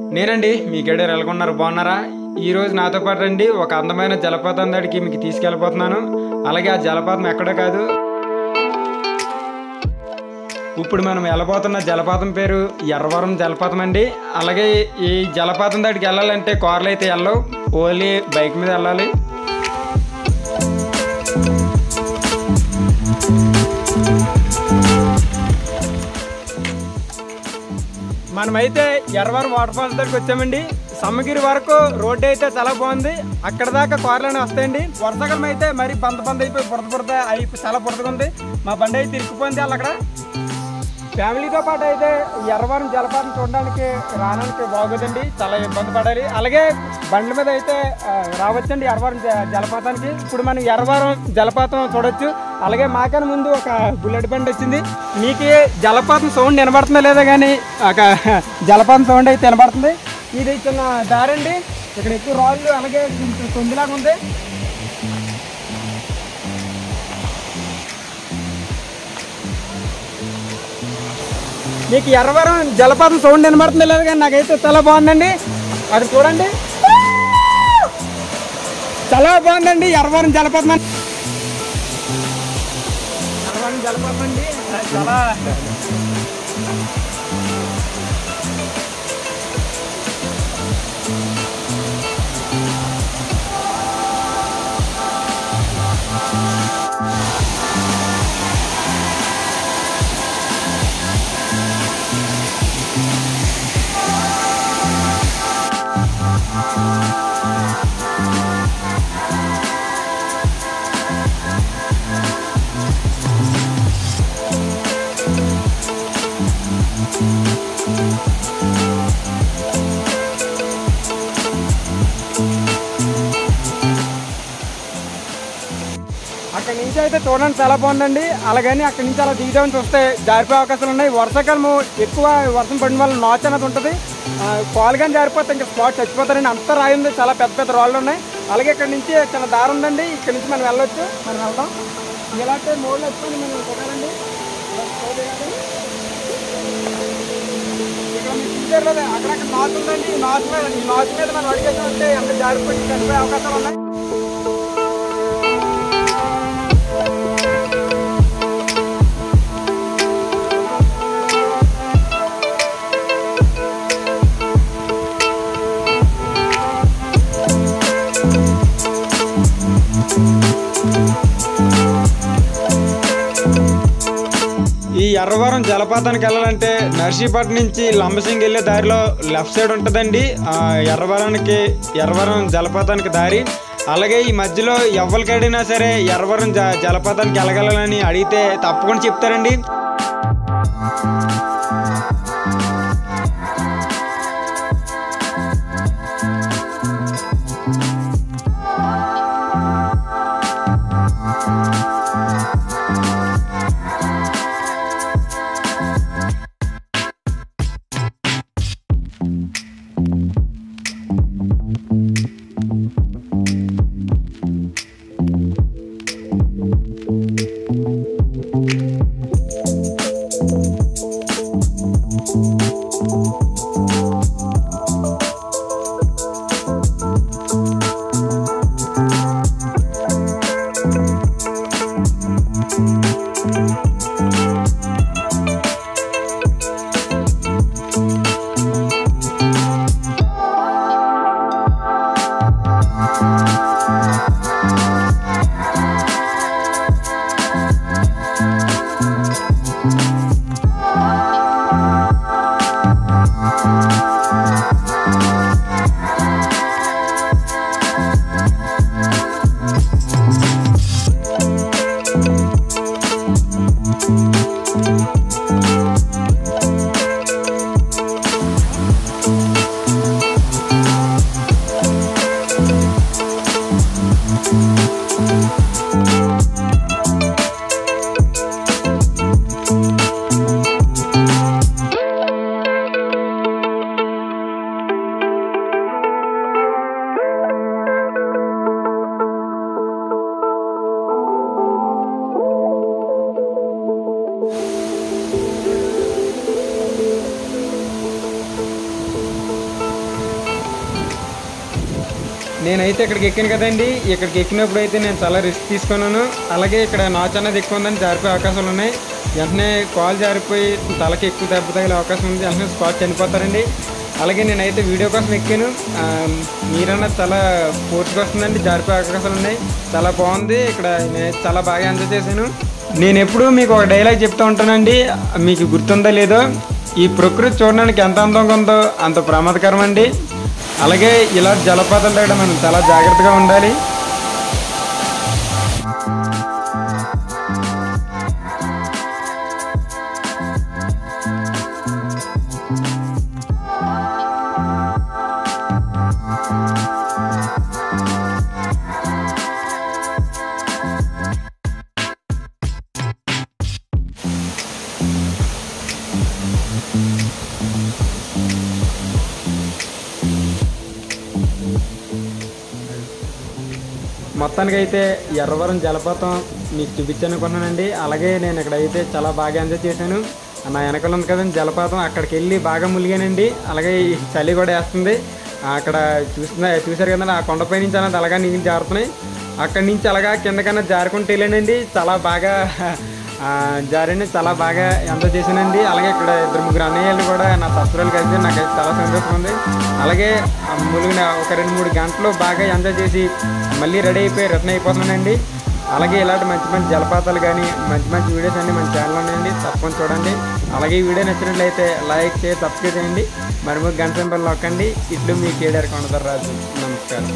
నేనండి మీ గేడర్ ఎలాగొన్నారు బాగున్నారా ఈ రోజు నాతో పాటు రండి ఒక అందమైన జలపాతం దాడికి మీకు తీసుకెళ్ళిపోతున్నాను అలాగే ఆ జలపాతం ఎక్కడో కాదు ఇప్పుడు మనం వెళ్ళబోతున్న జలపాతం పేరు ఎర్రవరం జలపాతం అండి అలాగే ఈ జలపాతం దాడికి వెళ్ళాలంటే కార్లు అయితే వెళ్ళవు ఓన్లీ బైక్ మీద వెళ్ళాలి మనమైతే ఎర్రవరం వాటర్ ఫాల్స్ దగ్గరికి వచ్చామండి సమ్మగిరి వరకు రోడ్డు అయితే చాలా బాగుంది అక్కడ దాకా కార్లోనే వస్తాయండి వర్షాకాలం అయితే మరి బంద బంద అయిపోయి బురద బురద అయిపోయి చాలా బురదగా ఉంది మా బండి అయితే ఇరుక్కుపోయింది వాళ్ళు అక్కడ ఫ్యామిలీతో పాటు అయితే ఎర్రవరం జలపాతం చూడడానికి రావడానికి బాగోదండి చాలా ఇబ్బంది పడాలి అలాగే బండ్ల మీద అయితే ఆ, రావచ్చండి ఎర్రవరం జ- జలపాతానికి ఇప్పుడు మనం ఎర్రవరం జలపాతం చూడొచ్చు అలాగే మాకన్నా ముందు ఒక బుల్లెట్ బండి వచ్చింది మీకు జలపాతం సౌండ్ వినబడుతుందా లేదా కానీ ఒక జలపాతం సౌండ్ అయితే వినబడుతుంది ఇది చిన్న దారండి ఇక్కడ ఎక్కువ రాళ్ళు అలాగే కొంచెం తొందిలాగా ఉంది మీకు ఎర్రవరం జలపాతం సౌండ్ వినబడుతుంది లేదు కానీ నాకైతే చాలా బాగుందండి అది చూడండి చాలా బాగుందండి ఎర్రవరం జలపాతం అండి. ఎర్రవరం జలపాతం అండి చాలా అక్కడ నుంచి అయితే చూడడానికి చాలా బాగుందండి అలాగని అక్కడ నుంచి అలా దిగుదామని చూస్తే జారిపోయే అవకాశాలు ఉన్నాయి వర్షాకాలం ఎక్కువ వర్షం పడిన వల్ల నాచ్ అనేది ఉంటుంది ఆ, కాలు కానీ జారిపోతే ఇంకా స్పాట్ చచ్చిపోతారండి అంత రాయి ఉంది చాలా పెద్ద పెద్ద రాళ్ళు ఉన్నాయి అలాగే ఇక్కడ నుంచి చిన్న దారి ఉందండి ఇక్కడ నుంచి మనం వెళ్ళొచ్చు మనం వెళ్దాం ఇలాంటి మూడు వచ్చి మనం చూడాలండి ఇక్కడ మీకు చూసారు కదా అక్కడక్కడ నాచు ఉందండి ఈ నాచు మీద ఈ నాచు మీద మనం అడిగేసామంటే ఎంత జారిపోయి చనిపోయే అవకాశాలు ఉన్నాయి ఈ ఎర్రవరం జలపాతానికి వెళ్ళాలంటే నర్సీపట్నం నుంచి లంబసింగ్ వెళ్ళే దారిలో లెఫ్ట్ సైడ్ ఉంటుందండి ఆ ఎర్రవరానికి ఎర్రవరం జలపాతానికి దారి అలాగే ఈ మధ్యలో ఎవరికడినా సరే ఎర్రవరం జ జలపాతానికి వెళ్ళగలని అడిగితే తప్పకుండా చెప్తారండి నేనైతే ఇక్కడికి ఎక్కాను కదండి ఇక్కడికి ఎక్కినప్పుడు అయితే నేను చాలా రిస్క్ తీసుకున్నాను అలాగే ఇక్కడ నాచ్ అన్నది ఎక్కువ ఉందని జారిపోయే అవకాశాలు ఉన్నాయి వెంటనే కాల్ జారిపోయి తలకి ఎక్కువ దెబ్బ తగిలే అవకాశం ఉంది వెంటనే స్పాట్ చనిపోతారండి అలాగే నేనైతే వీడియో కోసం ఎక్కాను ఆ, నీరన్నది చాలా ఫోర్స్గా వస్తుందండి జారిపోయే అవకాశాలు ఉన్నాయి చాలా బాగుంది ఇక్కడ నేను చాలా బాగా ఎంజాయ్ చేశాను నేను ఎప్పుడూ మీకు ఒక డైలాగ్ చెప్తూ ఉంటానండి మీకు గుర్తుందో లేదో ఈ ప్రకృతి చూడడానికి ఎంత అందంగా ఉందో అంత ప్రమాదకరం అండి అలాగే ఇలా జలపాతాల దగ్గర మనం చాలా జాగ్రత్తగా ఉండాలి మొత్తానికి అయితే ఎర్రవరం జలపాతం మీకు చూపించాను అనుకున్నానండి అలాగే నేను ఇక్కడ అయితే చాలా బాగా ఎంజాయ్ చేశాను నా వెనకాల ఉంది కదండి జలపాతం అక్కడికి వెళ్ళి బాగా ములిగానండి అలాగే ఈ చలి కూడా వేస్తుంది అక్కడ చూస్తున్నా చూశారు కదండి ఆ కొండపై నుంచి అన్నది అలాగా నీళ్ళు జారుతున్నాయి అక్కడి నుంచి అలాగా కిందకన్నా జారుకుంటూ వెళ్ళానండి చాలా బాగా ఆ, జారండి చాలా బాగా ఎంజాయ్ చేశానండి అలాగే ఇక్కడ ఇద్దరు ముగ్గురు అన్నయ్యలు కూడా నా సబ్స్క్రైబ్ కలిసి నాకైతే చాలా సంతోషం ఉంది అలాగే ఆ ములిగిన ఒక రెండు మూడు గంటలు బాగా ఎంజాయ్ చేసి మళ్ళీ రెడీ అయిపోయి రిటర్న్ అయిపోతున్నానండి అలాగే ఇలాంటి మంచి మంచి జలపాతాలు కానీ మంచి మంచి వీడియోస్ అన్ని మన ఛానల్ ఉన్నాయండి తప్పకుండా చూడండి అలాగే ఈ వీడియో నచ్చినట్లయితే లైక్ చేసి సబ్స్క్రైబ్ చేయండి మరి మీకు గంట సింబల్ నొక్కండి ఇట్లు మీ కేడర్ కొండదర్ రాజు నమస్కారం